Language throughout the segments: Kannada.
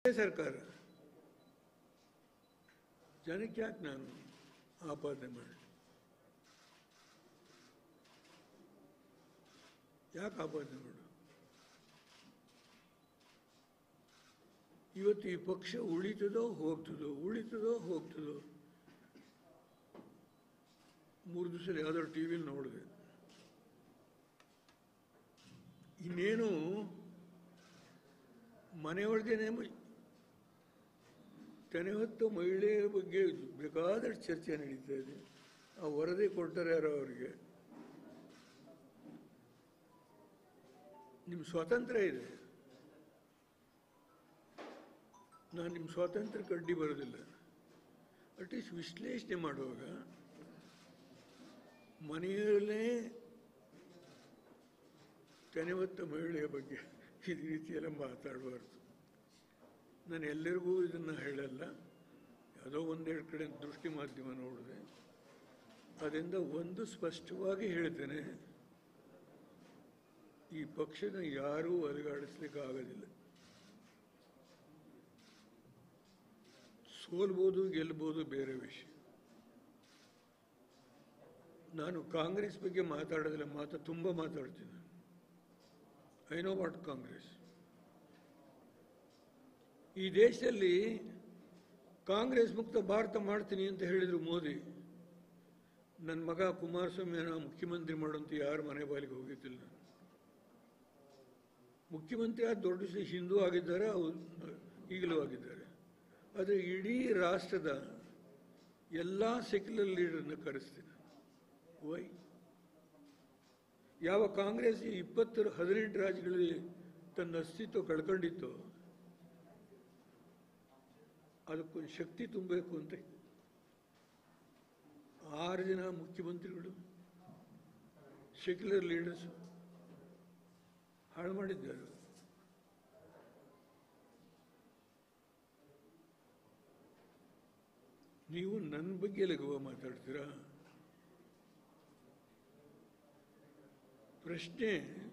ಸರ್ಕಾರ ಜನಕ್ಕೆ ಯಾಕೆ ನಾನು ಆಪಾದನೆ ಮಾಡಿ ಯಾಕೆ ಆಪಾದನೆ ಮಾಡು ಇವತ್ತು ಈ ಪಕ್ಷ ಉಳಿತದೋ ಹೋಗ್ತದೋ ಉಳಿತದೋ ಹೋಗ್ತದೋ ಮೂರು ದಿವಸ ಯಾವ್ದಾದ್ರು ಟಿ ವಿಲಿ ನೋಡಿದೆ ಇನ್ನೇನು ಮನೆಯೊಳಗೇನೆ ತೆನೆ ಹೊತ್ತು ಮಹಿಳೆಯ ಬಗ್ಗೆ ಬೇಕಾದಷ್ಟು ಚರ್ಚೆ ನಡೀತಾ ಇದೆ ಆ ವರದಿ ಕೊಡ್ತಾರೆ ಯಾರೋ ಅವರಿಗೆ ನಿಮ್ಮ ಸ್ವಾತಂತ್ರ್ಯ ಇದೆ ನಾನು ನಿಮ್ಮ ಸ್ವಾತಂತ್ರ್ಯಕ್ಕೆ ಅಡ್ಡಿ ಬರೋದಿಲ್ಲ ಅಟ್ಲೀಸ್ಟ್ ವಿಶ್ಲೇಷಣೆ ಮಾಡುವಾಗ ಮನೆಯಲ್ಲೇ ತೆನೆವತ್ತ ಮಹಿಳೆಯ ಬಗ್ಗೆ ಈ ರೀತಿಯೆಲ್ಲ ಮಾತಾಡಬಾರ್ದು ನಾನು ಎಲ್ಲರಿಗೂ ಇದನ್ನು ಹೇಳಲ್ಲ ಯಾವುದೋ ಒಂದೆರಡು ಕಡೆ ದೃಷ್ಟಿ ಮಾಧ್ಯಮ ನೋಡಿದೆ ಅದರಿಂದ ಒಂದು ಸ್ಪಷ್ಟವಾಗಿ ಹೇಳ್ತೇನೆ ಈ ಪಕ್ಷನ ಯಾರೂ ಅಲುಗಾಡಿಸ್ಲಿಕ್ಕೆ ಆಗೋದಿಲ್ಲ ಸೋಲ್ಬೋದು ಗೆಲ್ಬೋದು ಬೇರೆ ವಿಷಯ ನಾನು ಕಾಂಗ್ರೆಸ್ ಬಗ್ಗೆ ಮಾತಾಡೋದಿಲ್ಲ ಮಾತು ತುಂಬ ಮಾತಾಡ್ತೀನಿ ಐ ನೋ ವಾಟ್ ಕಾಂಗ್ರೆಸ್ ಈ ದೇಶದಲ್ಲಿ ಕಾಂಗ್ರೆಸ್ ಮುಕ್ತ ಭಾರತ ಮಾಡ್ತೀನಿ ಅಂತ ಹೇಳಿದರು ಮೋದಿ ನನ್ನ ಮಗ ಕುಮಾರಸ್ವಾಮಿಯನ್ನ ಮುಖ್ಯಮಂತ್ರಿ ಮಾಡುವಂತ ಯಾರ ಮನೆ ಬಾಲಿಗೆ ಹೋಗಿದ್ದಿಲ್ಲ ಮುಖ್ಯಮಂತ್ರಿ ಆದ ದೊಡ್ಡ ವಿಷಯ ಹಿಂದೂ ಆಗಿದ್ದಾರೆ ಅವರು ಈಗಲೂ ಆಗಿದ್ದಾರೆ ಆದರೆ ಇಡೀ ರಾಷ್ಟ್ರದ ಎಲ್ಲ ಸೆಕ್ಯುಲರ್ ಲೀಡರ್ನ ಕರೆಸ್ತೀನಿ ವೈ ಯಾವ ಕಾಂಗ್ರೆಸ್ ಈ ಇಪ್ಪತ್ತು ಹದಿನೆಂಟು ರಾಜ್ಯಗಳಲ್ಲಿ ತನ್ನ ಅಸ್ತಿತ್ವ ಕಳ್ಕೊಂಡಿತ್ತು ಅದಕ್ಕೊಂದು ಶಕ್ತಿ ತುಂಬಬೇಕು ಅಂತ ಆರು ಜನ ಮುಖ್ಯಮಂತ್ರಿಗಳು ಸೆಕ್ಯುಲರ್ ಲೀಡರ್ಸ್ ಹಾಳು ಮಾಡಿದ್ದಾರೆ ನೀವು ನನ್ನ ಬಗ್ಗೆ ಲಘುವ ಮಾತಾಡ್ತೀರಾ ಪ್ರಶ್ನೆ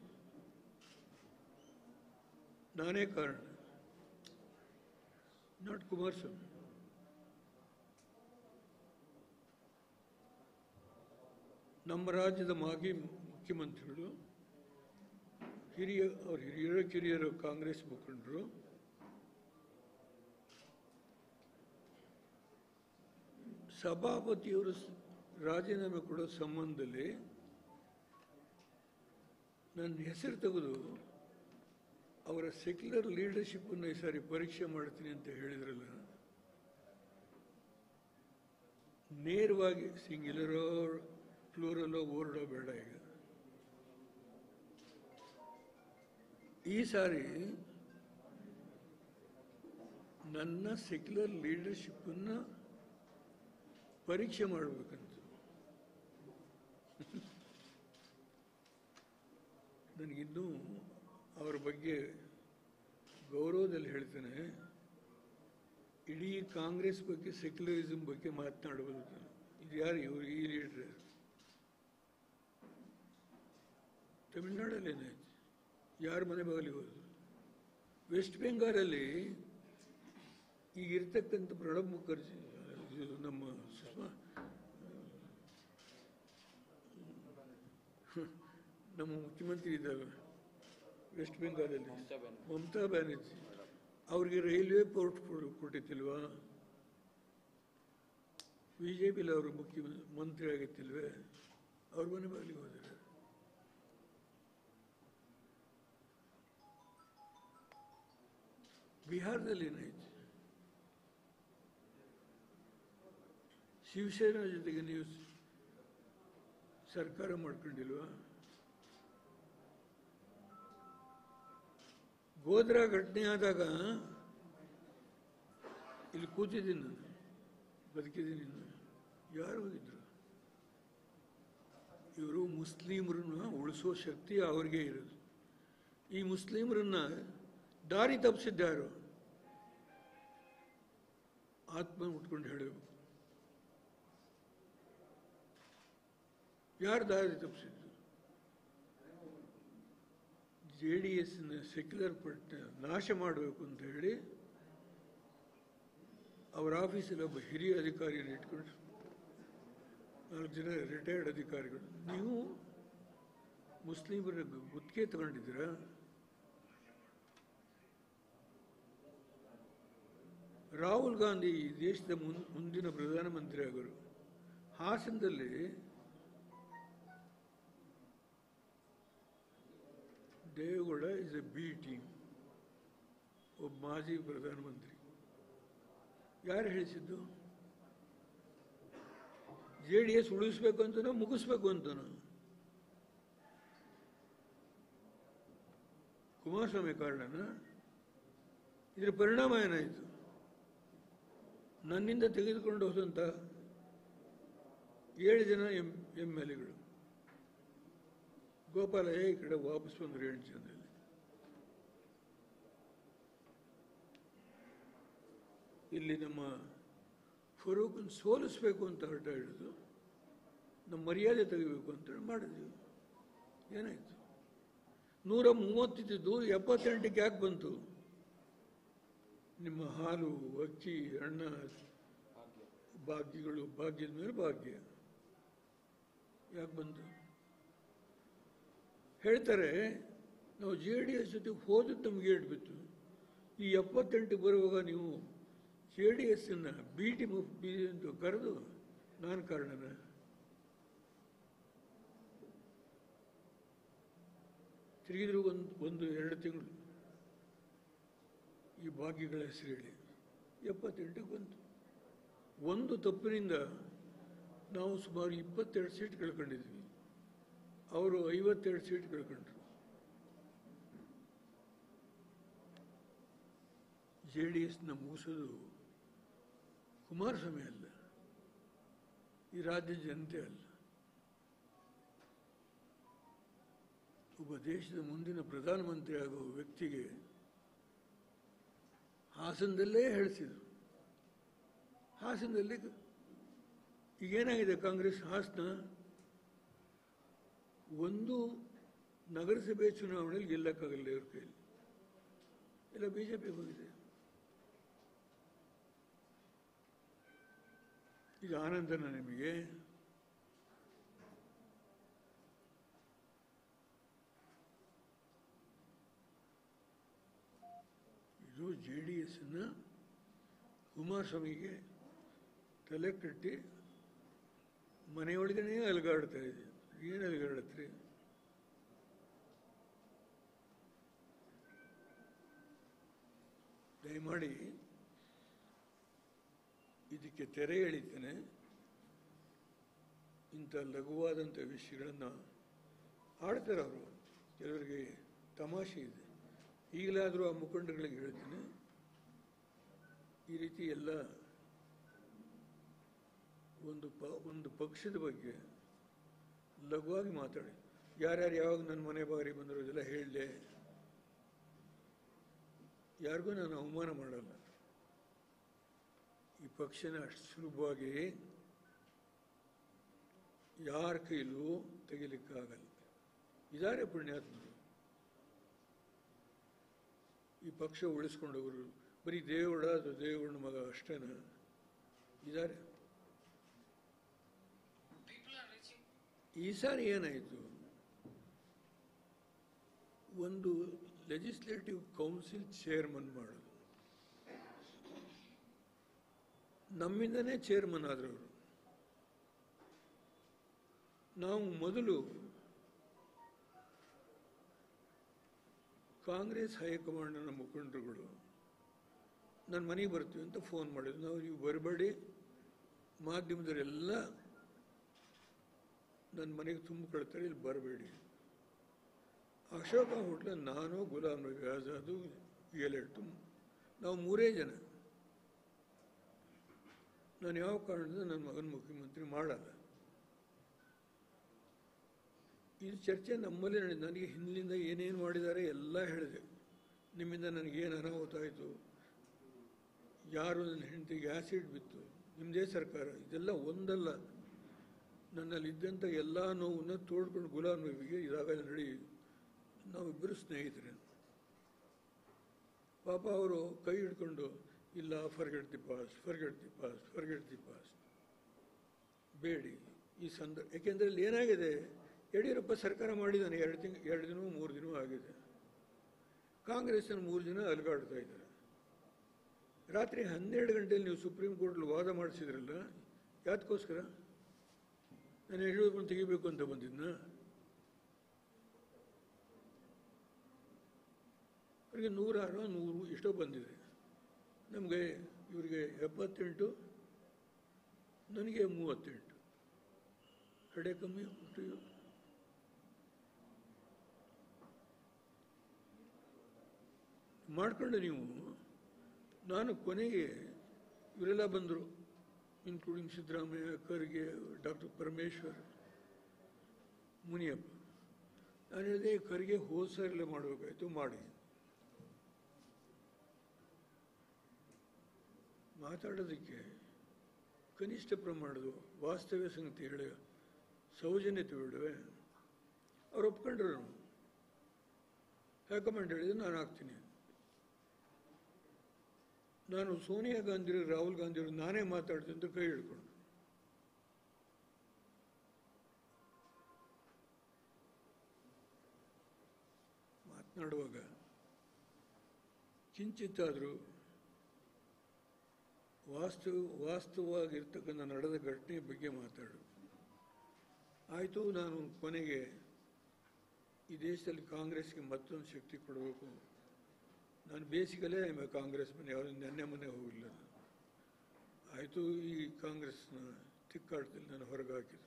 ನಾನೇ ಕಾರಣ ನಾಟ್ ಕುಮಾರಸ್ವಾಮಿ ನಮ್ಮ ರಾಜ್ಯದ ಮಾಜಿ ಮುಖ್ಯಮಂತ್ರಿಗಳು ಹಿರಿಯ ಅವ್ರ ಹಿರಿಯರ ಕಿರಿಯರು ಕಾಂಗ್ರೆಸ್ ಮುಖಂಡರು ಸಭಾಪತಿಯವರು ಸ್- ರಾಜೀನಾಮೆ ಕೊಡೋ ಸಂಬಂಧದಲ್ಲಿ ನನ್ನ ಹೆಸರು ತೆಗೆದು ಅವರ ಸೆಕ್ಯುಲರ್ ಲೀಡರ್ಶಿಪ್ಪನ್ನು ಈ ಸಾರಿ ಪರೀಕ್ಷೆ ಮಾಡ್ತೀನಿ ಅಂತ ಹೇಳಿದ್ರಲ್ಲ ನೇರವಾಗಿ ಸಿಂಗ್ಯುಲರೋ ಪ್ಲೂರಲ್ಲೋ ಓರ್ಡೋ ಬೇಡ ಈಗ ಈ ಸಾರಿ ನನ್ನ ಸೆಕ್ಯುಲರ್ ಲೀಡರ್ಶಿಪ್ಪನ್ನು ಪರೀಕ್ಷೆ ಮಾಡಬೇಕಂತ ನನಗಿನ್ನೂ ಅವರ ಬಗ್ಗೆ ಗೌರವದಲ್ಲಿ ಹೇಳ್ತೇನೆ ಇಡೀ ಕಾಂಗ್ರೆಸ್ ಬಗ್ಗೆ ಸೆಕ್ಯುಲರಿಸಂ ಬಗ್ಗೆ ಮಾತನಾಡುವುದು ಇದು ಯಾರು ಇವರು ಈ ಲೀಡರ್ ತಮಿಳ್ನಾಡಲ್ಲಿ ಏನಾಯ್ತು ಯಾರ ಮನೆ ಬಾಗಿಲಿಗೆ ಹೋದ್ರು ವೆಸ್ಟ್ ಬೆಂಗಾಲಲ್ಲಿ ಈಗ ಇರ್ತಕ್ಕಂಥ ಪ್ರಣಬ್ ಮುಖರ್ಜಿ ಇದು ನಮ್ಮ ಸುಷ್ಮಾ ನಮ್ಮ ಮುಖ್ಯಮಂತ್ರಿ ಇದ್ದಾರೆ ವೆಸ್ಟ್ ಬೆಂಗಾಲಲ್ಲಿ ಮಮತಾ ಬ್ಯಾನರ್ಜಿ ಅವ್ರಿಗೆ ರೈಲ್ವೆ ಪೋರ್ಟ್ ಕೊಟ್ಟಿತ್ತಿಲ್ವಾ ಬಿ ಜೆ ಪಿಲಿ ಅವರು ಮುಖ್ಯ ಮಂತ್ರಿ ಆಗಿತ್ತಿಲ್ವೇ ಅವ್ರ ಮನೆ ಬಾಗಿಲಿಗೆ ಹೋದರೆ ಬಿಹಾರದಲ್ಲಿ ಏನಾಯ್ತು ಶಿವಸೇನಾ ಜೊತೆಗೆ ನೀವು ಸರ್ಕಾರ ಮಾಡ್ಕೊಂಡಿಲ್ವಾ ಗೋಧ್ರಾ ಘಟನೆ ಆದಾಗ ಇಲ್ಲಿ ಕೂತಿದ್ದೀನಿ ನಾನು ಬದುಕಿದ್ದೀನಿ ನಾನು ಯಾರು ಹೋಗಿದ್ರು ಇವರು ಮುಸ್ಲಿಮರನ್ನ ಉಳಿಸೋ ಶಕ್ತಿ ಅವ್ರಿಗೆ ಇರೋದು ಈ ಮುಸ್ಲಿಮರನ್ನ ದಾರಿ ತಪ್ಪಿಸಿದ್ದಾರು ಆತ್ಮ ಉಟ್ಕೊಂಡು ಹೇಳಬೇಕು ಯಾರು ದಾರಿ ತಪ್ಪಿಸಿದ್ದು ಜೆ ಡಿ ಎಸ್ನ ಸೆಕ್ಯುಲರ್ ಪಟ್ಟ ನಾಶ ಮಾಡಬೇಕು ಅಂತ ಹೇಳಿ ಅವರ ಆಫೀಸಲ್ಲಿ ಒಬ್ಬ ಹಿರಿಯ ಅಧಿಕಾರಿಯನ್ನು ಇಟ್ಕೊಂಡು ನಾಲ್ಕು ಜನ ರಿಟೈರ್ಡ್ ಅಧಿಕಾರಿಗಳು ನೀವು ಮುಸ್ಲಿಮರ ಗುತ್ತಿಗೆ ತಗೊಂಡಿದ್ದೀರಾ ರಾಹುಲ್ ಗಾಂಧಿ ಈ ದೇಶದ ಮುನ್- ಮುಂದಿನ ಪ್ರಧಾನಮಂತ್ರಿ ಆಗೋರು ಹಾಸನದಲ್ಲಿ Devegowda is A B team ಒಬ್ಬ ಮಾಜಿ ಪ್ರಧಾನಮಂತ್ರಿ ಯಾರು ಹೇಳಿಸಿದ್ದು ಜೆ ಡಿ ಎಸ್ ಉಳಿಸ್ಬೇಕು ಅಂತನೋ ಮುಗಿಸ್ಬೇಕು ಅಂತನೋ ಕುಮಾರಸ್ವಾಮಿ ಕಾರಣನ ಇದರ ಪರಿಣಾಮ ಏನಾಯಿತು ನನ್ನಿಂದ ತೆಗೆದುಕೊಂಡು ಹೋದಂಥ ಏಳು ಜನ ಎಂ ಎಮ್ ಎಲ್ ಎಗಳು ಗೋಪಾಲ ಈ ಕಡೆ ವಾಪಸ್ ಬಂದರು ಎಂಟು ಜನದಲ್ಲಿ ಇಲ್ಲಿ ನಮ್ಮ ಫರೂಕನ್ ಸೋಲಿಸ್ಬೇಕು ಅಂತ ಹೊರಟ ಹಿಡಿದು ನಮ್ಮ ಮರ್ಯಾದೆ ತೆಗಿಬೇಕು ಅಂತೇಳಿ ಮಾಡಿದ್ವಿ ಏನಾಯಿತು ನೂರ ಮೂವತ್ತಿದ್ದು ಎಪ್ಪತ್ತೆಂಟಕ್ಕೆ ಯಾಕೆ ಬಂತು ನಿಮ್ಮ ಹಾಲು ಅಕ್ಕಿ ಹಣ್ಣ ಭಾಗ್ಯಗಳು ಭಾಗ್ಯದ ಮೇಲೆ ಭಾಗ್ಯ ಯಾಕೆ ಬಂತು ಹೇಳ್ತಾರೆ ನಾವು ಜೆ ಡಿ ಎಸ್ ಜೊತೆ ಹೋದದ್ದು ನಮಗೆ ಏಟ್ ಬಿತ್ತು ಈ ಎಪ್ಪತ್ತೆಂಟು ಬರುವಾಗ ನೀವು ಜೆ ಡಿ ಎಸ್ಸನ್ನು ಬಿ ಟಿ ಬಿ ಅಂತ ಕರೆದು ನಾನು ಕಾರಣನ ತಿರುಗಿದ್ರು ಒಂದು ಒಂದು ಎರಡು ತಿಂಗಳು ಈ ಭಾಗ್ಯಗಳ ಹೆಸರು ಹೇಳಿ ಎಪ್ಪತ್ತೆಂಟಕ್ಕೆ ಬಂತು ಒಂದು ತಪ್ಪಿನಿಂದ ನಾವು ಸುಮಾರು ಇಪ್ಪತ್ತೆರಡು ಸೀಟ್ ಕಳ್ಕೊಂಡಿದ್ವಿ ಅವರು ಐವತ್ತೆರಡು ಸೀಟ್ ಕಳ್ಕೊಂಡ್ರು ಜೆ ಡಿ ಎಸ್ನ ಮುಗಿಸೋದು ಕುಮಾರಸ್ವಾಮಿ ಅಲ್ಲ ಈ ರಾಜ್ಯ ಜನತೆ ಅಲ್ಲ ಒಬ್ಬ ದೇಶದ ಮುಂದಿನ ಪ್ರಧಾನಮಂತ್ರಿ ಆಗುವ ವ್ಯಕ್ತಿಗೆ ಹಾಸನದಲ್ಲೇ ಹೇಳಿಸಿದರು ಹಾಸನದಲ್ಲಿ ಈಗೇನಾಗಿದೆ ಕಾಂಗ್ರೆಸ್ ಹಾಸನ ಒಂದು ನಗರಸಭೆ ಚುನಾವಣೆಯಲ್ಲಿ ಗೆಲ್ಲಕ್ಕಾಗಲ್ಲ ಇವ್ರ ಕೈಯಲ್ಲಿ ಎಲ್ಲ ಬಿಜೆಪಿ ಹೋಗಿದೆ ಇದು ಆನಂದನ ನಿಮಗೆ ಇದು ಜೆ ಡಿ ಎಸ್ನ ಕುಮಾರಸ್ವಾಮಿಗೆ ತಲೆ ಕಟ್ಟಿ ಮನೆಯೊಳಗನೆ ಅಲಗಾಡ್ತಾ ಇದೆ ಏನು ಅಲಗಾಡತ್ರಿ ದಯಮಾಡಿ ಇದಕ್ಕೆ ತೆರೆ ಎಳಿತೇನೆ ಇಂಥ ಲಘುವಾದಂಥ ವಿಷಯಗಳನ್ನು ಆಡ್ತಾರೆ ಅವರು ಕೆಲವರಿಗೆ ತಮಾಷೆ ಇದೆ ಈಗಲಾದರೂ ಆ ಮುಖಂಡಗಳಿಗೆ ಹೇಳ್ತೀನಿ ಈ ರೀತಿ ಎಲ್ಲ ಒಂದು ಪ ಒಂದು ಪಕ್ಷದ ಬಗ್ಗೆ ಲಘುವಾಗಿ ಮಾತಾಡಿ ಯಾರ್ಯಾರು ಯಾವಾಗ ನನ್ನ ಮನೆ ಬಾರಿ ಬಂದರು ಇದೆಲ್ಲ ಹೇಳಲೆ ಯಾರಿಗೂ ನಾನು ಅವಮಾನ ಮಾಡಲ್ಲ ಈ ಪಕ್ಷನ ಅಷ್ಟು ಸುಲಭವಾಗಿ ಯಾರ ಕೈಲೂ ತೆಗಿಲಿಕ್ಕಾಗಲ್ಲ ಇದಾರೆ ಪುಣ್ಯಾತ್ಮರು ಈ ಪಕ್ಷ ಉಳಿಸ್ಕೊಂಡವರು ಬರೀ ದೇವಡ ಅದು ದೇವಗೌಡ ಮಗ ಅಷ್ಟೇನ ಇದಾರೆ ಈ ಸಾರಿ ಏನಾಯಿತು ಒಂದು ಲೆಜಿಸ್ಲೇಟಿವ್ ಕೌನ್ಸಿಲ್ ಚೇರ್ಮನ್ ಮಾಡೋದು ನಮ್ಮಿಂದನೇ ಚೇರ್ಮನ್ ಆದ್ರು ಅವರು ನಾವು ಮೊದಲು ಕಾಂಗ್ರೆಸ್ ಹೈಕಮಾಂಡ್ನ ಮುಖಂಡರುಗಳು ನನ್ನ ಮನೆಗೆ ಬರ್ತೀವಿ ಅಂತ ಫೋನ್ ಮಾಡಿದ್ರು ನಾವು ನೀವು ಬರಬೇಡಿ ಮಾಧ್ಯಮದವರೆಲ್ಲ ನನ್ನ ಮನೆಗೆ ತುಂಬಿಕೊಳ್ತಾರೆ ಇಲ್ಲಿ ಬರಬೇಡಿ ಅಶೋಕ ಹೋಟ್ಲ ನಾನು ಗುಲಾಂ ನಬಿ ಆಜಾದು ಎಲೆಟ್ಟು ನಾವು ಮೂರೇ ಜನ ನಾನು ಯಾವ ಕಾರಣದಿಂದ ನನ್ನ ಮಗನ ಮುಖ್ಯಮಂತ್ರಿ ಮಾಡಲ್ಲ ಇದು ಚರ್ಚೆ ನಮ್ಮಲ್ಲೇ ನಡೆದ ನನಗೆ ಹಿಂದಿನಿಂದ ಏನೇನು ಮಾಡಿದ್ದಾರೆ ಎಲ್ಲ ಹೇಳಿದೆ ನಿಮ್ಮಿಂದ ನನಗೇನು ಅನಾಹುತ ಆಯಿತು ಯಾರು ನನ್ನ ಹೆಂಡತಿಗೆ ಆ್ಯಸಿಡ್ ಬಿತ್ತು ನಿಮ್ಮದೇ ಸರ್ಕಾರ ಇದೆಲ್ಲ ಒಂದಲ್ಲ ನನ್ನಲ್ಲಿ ಇದ್ದಂಥ ಎಲ್ಲ ನೋವನ್ನು ತೋಡ್ಕೊಂಡು ಗುಲಾಂ ನಬಿಗೆ ಇದಾಗ ನಡಿ ನಾವಿಬ್ಬರು ಸ್ನೇಹಿತರೆ ಪಾಪ ಅವರು ಕೈ ಹಿಡ್ಕೊಂಡು ಇಲ್ಲ forget the past forget the past forget the past ಬೇಡಿ ಈ ಸಂದರ್ಭ ಏಕೆಂದರೆ ಇಲ್ಲಿ ಏನಾಗಿದೆ ಯಡಿಯೂರಪ್ಪ ಸರ್ಕಾರ ಮಾಡಿದ್ದಾನೆ ಎರಡು ತಿಂಗ್ ಎರಡು ದಿನ ಮೂರು ದಿನ ಆಗಿದೆ ಕಾಂಗ್ರೆಸ್ನ ಮೂರು ದಿನ ಅಲುಗಾಡ್ತಾ ಇದ್ದಾರೆ ರಾತ್ರಿ ಹನ್ನೆರಡು ಗಂಟೆಯಲ್ಲಿ ನೀವು ಸುಪ್ರೀಂ ಕೋರ್ಟ್ಲಿ ವಾದ ಮಾಡಿಸಿದ್ರಲ್ಲ ಯಾತಕ್ಕೋಸ್ಕರ ನಾನು ಯಡಿಯೂರಪ್ಪನ ತೆಗಿಬೇಕು ಅಂತ ಬಂದಿದ್ನ ಅವರಿಗೆ ನೂರಾರು ನೂರು ಎಷ್ಟೋ ಬಂದಿದೆ ನಮಗೆ ಇವರಿಗೆ ಎಪ್ಪತ್ತೆಂಟು ನನಗೆ ಮೂವತ್ತೆಂಟು ಕಡೆ ಕಮ್ಮಿ ಉಂಟು ಮಾಡ್ಕೊಂಡು ನೀವು ನಾನು ಕೊನೆಗೆ ಇವರೆಲ್ಲ ಬಂದರು ಇನ್ಕ್ಲೂಡಿಂಗ್ ಸಿದ್ದರಾಮಯ್ಯ ಖರ್ಗೆ ಡಾಕ್ಟರ್ ಪರಮೇಶ್ವರ್ ಮುನಿಯಪ್ಪ ನಾನು ಹೇಳಿದೆ ಖರ್ಗೆ ಹೋದ ಸರಿಲೇ ಮಾಡಬೇಕಾಯ್ತು ಮಾಡಿ ಮಾತಾಡೋದಕ್ಕೆ ಕನಿಷ್ಠ ಪ್ರಮಾಣದ ವಾಸ್ತವ್ಯ ಸಂಗತಿಗಳು ಸೌಜನ್ಯತೆ ಬಿಡುವೆ ಅವ್ರು ಒಪ್ಕೊಂಡ್ರು ಹೈಕಮಾಂಡ್ ಹೇಳಿದ್ರೆ ನಾನು ಆಗ್ತೀನಿ ನಾನು ಸೋನಿಯಾ ಗಾಂಧಿ ರಾಹುಲ್ ಗಾಂಧಿ ನಾನೇ ಮಾತಾಡ್ತೀನಿ ಅಂತ ಕೈ ಹಿಡ್ಕೊಂಡು ಮಾತನಾಡುವಾಗ ಕಿಂಚಿತ್ತಾದರೂ ವಾಸ್ತು ವಾಸ್ತವವಾಗಿರ್ತಕ್ಕಂಥ ನಡೆದ ಘಟನೆ ಬಗ್ಗೆ ಮಾತಾಡು ಆಯಿತು ನಾನು ಕೊನೆಗೆ ಈ ದೇಶದಲ್ಲಿ ಕಾಂಗ್ರೆಸ್ಗೆ ಮತ್ತೊಂದು ಶಕ್ತಿ ಕೊಡಬೇಕು ನಾನು ಬೇಸಿಕಲೇ ಐಮ ಕಾಂಗ್ರೆಸ್ ಮನೆ ಯಾವುದು ನೆನ್ನೆ ಮನೆ ಹೋಗಿಲ್ಲ ನಾನು ಆಯಿತು ಈ ಕಾಂಗ್ರೆಸ್ನ ತಿಕ್ಕಾಟದಲ್ಲಿ ನಾನು ಹೊರಗೆ ಹಾಕಿದ್ರು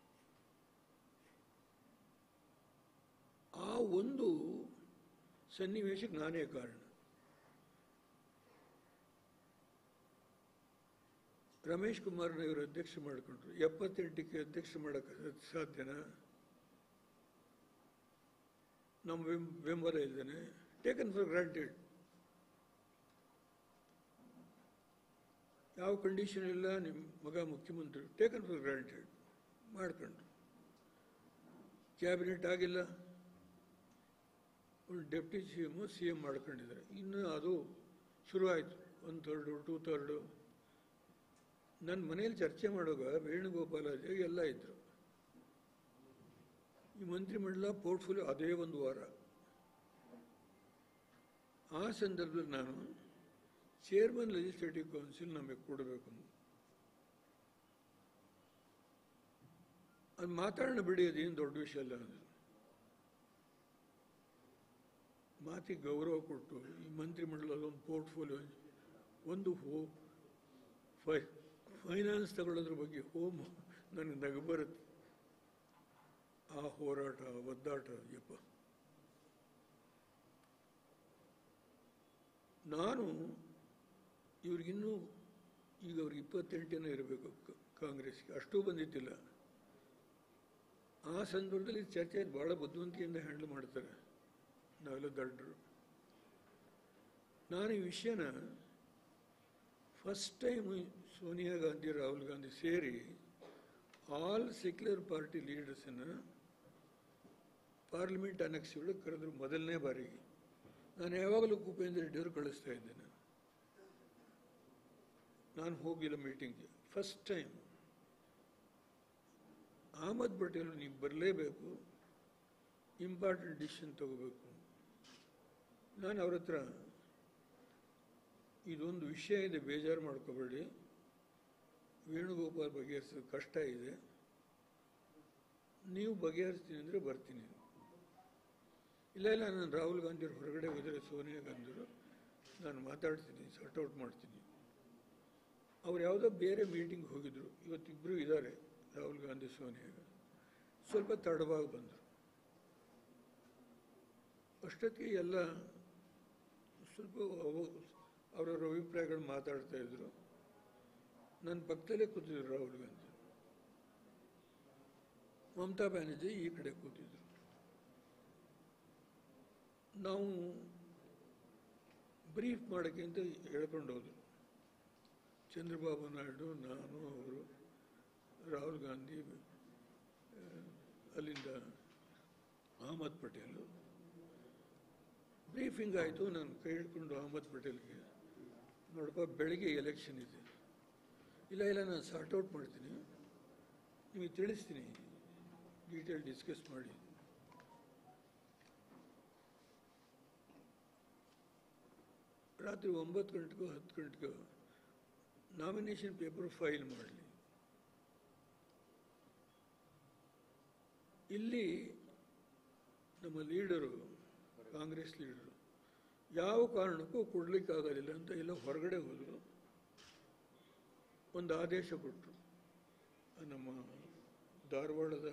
ಆ ಒಂದು ಸನ್ನಿವೇಶಕ್ಕೆ ನಾನೇ ಕಾರಣ ರಮೇಶ್ ಕುಮಾರ್ನ ಇವರು ಅಧ್ಯಕ್ಷ ಮಾಡಿಕೊಂಡ್ರು ಎಪ್ಪತ್ತೆಂಟಕ್ಕೆ ಅಧ್ಯಕ್ಷ ಮಾಡೋಕ್ಕೆ ಸಾಧ್ಯನಾ ನಮ್ಮ ಬೆಂ ಬೆಂಬಲ ಇದ್ದೇನೆ ಟೇಕನ್ ಫಾರ್ ಗ್ರಾಂಟೆಡ್ ಯಾವ ಕಂಡೀಷನ್ ಇಲ್ಲ ನಿಮ್ಮ ಮಗ ಮುಖ್ಯಮಂತ್ರಿ ಟೇಕನ್ ಫಾರ್ ಗ್ರಾಂಟೆಡ್ ಮಾಡ್ಕೊಂಡ್ರು ಕ್ಯಾಬಿನೆಟ್ ಆಗಿಲ್ಲ ಒಂದು deputy C M C M ಮಾಡ್ಕೊಂಡಿದ್ದಾರೆ ಇನ್ನು ಅದು ಶುರುವಾಯಿತು ಒನ್ ಥರ್ಡು ಟೂ ಥರ್ಡು ನನ್ನ ಮನೇಲಿ ಚರ್ಚೆ ಮಾಡುವಾಗ ವೇಣುಗೋಪಾಲಾಚಾರ್ಯ ಎಲ್ಲ ಇದ್ದರು ಈ ಮಂತ್ರಿಮಂಡಲ ಪೋರ್ಟ್ಫೋಲಿಯೋ ಅದೇ ಒಂದು ವಾರ ಆ ಸಂದರ್ಭದಲ್ಲಿ ನಾನು ಚೇರ್ಮನ್ ಲೆಜಿಸ್ಲೇಟಿವ್ ಕೌನ್ಸಿಲ್ ನಮಗೆ ಕೊಡಬೇಕು ಅದು ಮಾತಾಡೋಣ ಬಿಡಿ ಅದೇನು ದೊಡ್ಡ ವಿಷಯ ಅಲ್ಲ ಅದು ಮಾತಿಗೆ ಗೌರವ ಕೊಟ್ಟು ಈ ಮಂತ್ರಿಮಂಡಲದ ಒಂದು ಪೋರ್ಟ್ಫೋಲಿಯೋ ಒಂದು ಹೋ ಫೈ ಫೈನಾನ್ಸ್ ತಗೊಳ್ಳೋದ್ರ ಬಗ್ಗೆ ಹೋಮ್ ನನಗೆ ನಗು ಬರುತ್ತೆ ಆ ಹೋರಾಟ ಒದ್ದಾಟ ಯಪ್ಪ ನಾನು ಇವ್ರಿಗಿನ್ನೂ ಈಗ ಅವ್ರಿಗೆ ಇಪ್ಪತ್ತೆಂಟನೇ ಇರಬೇಕು ಕ- ಕಾಂಗ್ರೆಸ್ಗೆ ಅಷ್ಟೂ ಬಂದಿದ್ದಿಲ್ಲ ಆ ಸಂದರ್ಭದಲ್ಲಿ ಚರ್ಚೆ ಭಾಳ ಬುದ್ಧಿವಂತಿಕೆಯಿಂದ ಹ್ಯಾಂಡಲ್ ಮಾಡ್ತಾರೆ ನಾವೆಲ್ಲ ದಡ್ಡರು ನಾನು ಈ ವಿಷಯನ ಫಸ್ಟ್ ಟೈಮ್ ಸೋನಿಯಾ ಗಾಂಧಿ ರಾಹುಲ್ ಗಾಂಧಿ ಸೇರಿ ಆಲ್ ಸೆಕ್ಯುಲರ್ ಪಾರ್ಟಿ ಲೀಡರ್ಸನ್ನು ಪಾರ್ಲಿಮೆಂಟ್ ಅನೆಕ್ಸ್ ಒಳಗೆ ಕರೆದ್ರು ಮೊದಲನೇ ಬಾರಿಗೆ ನಾನು ಯಾವಾಗಲೂ ಉಪೇಂದ್ರ ರೆಡ್ಡಿಯವರು ಕಳಿಸ್ತಾ ಇದ್ದೇನೆ ನಾನು ಹೋಗಿಲ್ಲ ಮೀಟಿಂಗ್ಗೆ ಫಸ್ಟ್ ಟೈಮ್ ಅಹಮದ್ ಪಟೇಲ್ ನೀವು ಬರಲೇಬೇಕು ಇಂಪಾರ್ಟೆಂಟ್ ಡಿಸಿಷನ್ ತಗೋಬೇಕು ನಾನು ಅವ್ರ ಹತ್ರ ಇದೊಂದು ವಿಷಯ ಇದೆ ಬೇಜಾರು ಮಾಡ್ಕೋಬೇಡಿ ವೇಣುಗೋಪಾಲ್ ಬಗೆಹರಿಸೋದು ಕಷ್ಟ ಇದೆ ನೀವು ಬಗೆಹರಿಸ್ತೀನಿ ಅಂದರೆ ಬರ್ತೀನಿ ಇಲ್ಲ ಇಲ್ಲ ನಾನು ರಾಹುಲ್ ಗಾಂಧಿಯವ್ರು ಹೊರಗಡೆ ಹೋದರೆ ಸೋನಿಯಾ ಗಾಂಧಿಯವರು ನಾನು ಮಾತಾಡ್ತೀನಿ ಸಾರ್ಟ್ ಔಟ್ ಮಾಡ್ತೀನಿ ಅವ್ರು ಯಾವುದೋ ಬೇರೆ ಮೀಟಿಂಗ್ ಹೋಗಿದ್ರು ಇವತ್ತಿಬ್ಬರು ಇದ್ದಾರೆ ರಾಹುಲ್ ಗಾಂಧಿ ಸೋನಿಯಾ ಗಾಂಧಿ ಸ್ವಲ್ಪ ತಡವಾಗಿ ಬಂದರು ಅಷ್ಟೊತ್ತಿಗೆ ಎಲ್ಲ ಸ್ವಲ್ಪ ಅವ- ಅವರವರ ಅಭಿಪ್ರಾಯಗಳು ಮಾತಾಡ್ತಾ ಇದ್ರು ನನ್ನ ಪಕ್ಕದಲ್ಲೇ ಕೂತಿದ್ರು ರಾಹುಲ್ ಗಾಂಧಿ ಮಮತಾ ಬ್ಯಾನರ್ಜಿ ಈ ಕಡೆ ಕೂತಿದ್ರು ನಾವು ಬ್ರೀಫ್ ಮಾಡೋಕ್ಕೆ ಅಂತ ಹೇಳ್ಕೊಂಡು ಹೋದ್ರು ಚಂದ್ರಬಾಬು ನಾಯ್ಡು ನಾನು ಅವರು ರಾಹುಲ್ ಗಾಂಧಿ ಆ, ಅಲ್ಲಿಂದ ಅಹಮದ್ ಪಟೇಲು ಬ್ರೀಫಿಂಗ್ ಆಯಿತು ನಾನು ಕೈ ಹಿಡ್ಕೊಂಡು ಅಹಮದ್ ಪಟೇಲ್ಗೆ ನೋಡಪ್ಪ ಬೆಳಿಗ್ಗೆ ಎಲೆಕ್ಷನ್ ಇದೆ ಇಲ್ಲ ಇಲ್ಲ ನಾನು ಸಾರ್ಟ್ ಔಟ್ ಮಾಡ್ತೀನಿ ನಿಮಗೆ ತಿಳಿಸ್ತೀನಿ ಡೀಟೇಲ್ ಡಿಸ್ಕಸ್ ಮಾಡಿ ರಾತ್ರಿ ಒಂಬತ್ತು ಗಂಟೆಗೋ ಹತ್ತು ಗಂಟೆಗೋ ನಾಮಿನೇಷನ್ ಪೇಪರ್ ಫೈಲ್ ಮಾಡಲಿ ಇಲ್ಲಿ ನಮ್ಮ ಲೀಡರು ಕಾಂಗ್ರೆಸ್ ಲೀಡರು ಯಾವ ಕಾರಣಕ್ಕೂ ಕೊಡಲಿಕ್ಕಾಗೋದಿಲ್ಲ ಅಂತ ಎಲ್ಲ ಹೊರಗಡೆ ಹೋದರು ಒಂದು ಆದೇಶ ಕೊಟ್ಟರು ನಮ್ಮ ಧಾರವಾಡದ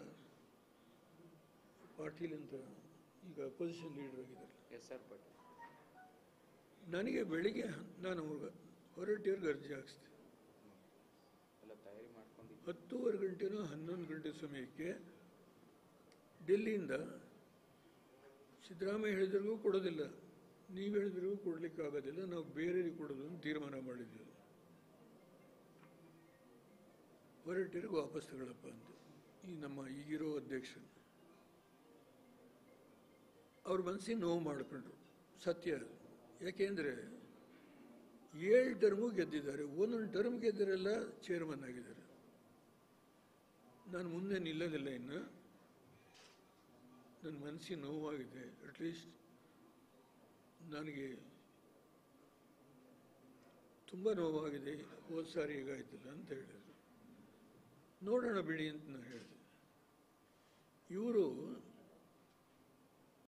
ಪಾಟೀಲ್ ಅಂತ ಈಗ ಅಪೋಸಿಷನ್ ಲೀಡರ್ ಆಗಿದ್ದಾರೆ ಎಸ್ ಸರ್ ಬಟ್ ನನಗೆ ಬೆಳಿಗ್ಗೆ ನಾನು ಅವ್ರಿಗೆ ಹೊರಟಿಯವ್ರಿಗೆ ಅರ್ಜಿ ಹಾಕ್ಸ್ದೆ ಎಲ್ಲ ತಯಾರಿ ಮಾಡ್ಕೊಂಡಿದ್ದು ಹತ್ತೂವರೆ ಗಂಟೆನೋ ಹನ್ನೊಂದು ಗಂಟೆ ಸಮಯಕ್ಕೆ ಡೆಲ್ಲಿಯಿಂದ ಸಿದ್ದರಾಮಯ್ಯ ಹೇಳಿದ್ರಿಗೂ ಕೊಡೋದಿಲ್ಲ ನೀವು ಹೇಳಿದ್ರಿಗೂ ಕೊಡ್ಲಿಕ್ಕೆ ಆಗೋದಿಲ್ಲ ನಾವು ಬೇರೆಯವ್ರಿಗೆ ಕೊಡೋದು ಅಂತ ತೀರ್ಮಾನ ಮಾಡಿದ್ವಿ ಹೊರಟಿರಿಗೆ ವಾಪಸ್ ತಗೊಳಪ್ಪ ಅಂತ ಈ ನಮ್ಮ ಈಗಿರೋ ಅಧ್ಯಕ್ಷರು ಅವ್ರ ಮನಸ್ಸಿಗೆ ನೋವು ಮಾಡಿಕೊಂಡ್ರು ಸತ್ಯ ಅದು. ಯಾಕೆಂದ್ರೆ ಏಳು ಟರ್ಮು ಗೆದ್ದಿದ್ದಾರೆ ಒಂದೊಂದು ಟರ್ಮ್ ಗೆದ್ದರೆಲ್ಲ ಚೇರ್ಮನ್ ಆಗಿದ್ದಾರೆ ನಾನು ಮುಂದೆ ನಿಲ್ಲೋದಿಲ್ಲ ಇನ್ನು ನನ್ನ ಮನಸ್ಸಿಗೆ ನೋವಾಗಿದೆ ಅಟ್ಲೀಸ್ಟ್ ನನಗೆ ತುಂಬ ನೋವಾಗಿದೆ ಹೋದ ಸಾರಿ ಹೀಗಾಯ್ತಲ್ಲ ಅಂತ ಹೇಳಿದರು ನೋಡೋಣ ಬಿಡಿ ಅಂತ ನಾನು ಹೇಳಿದೆ ಇವರು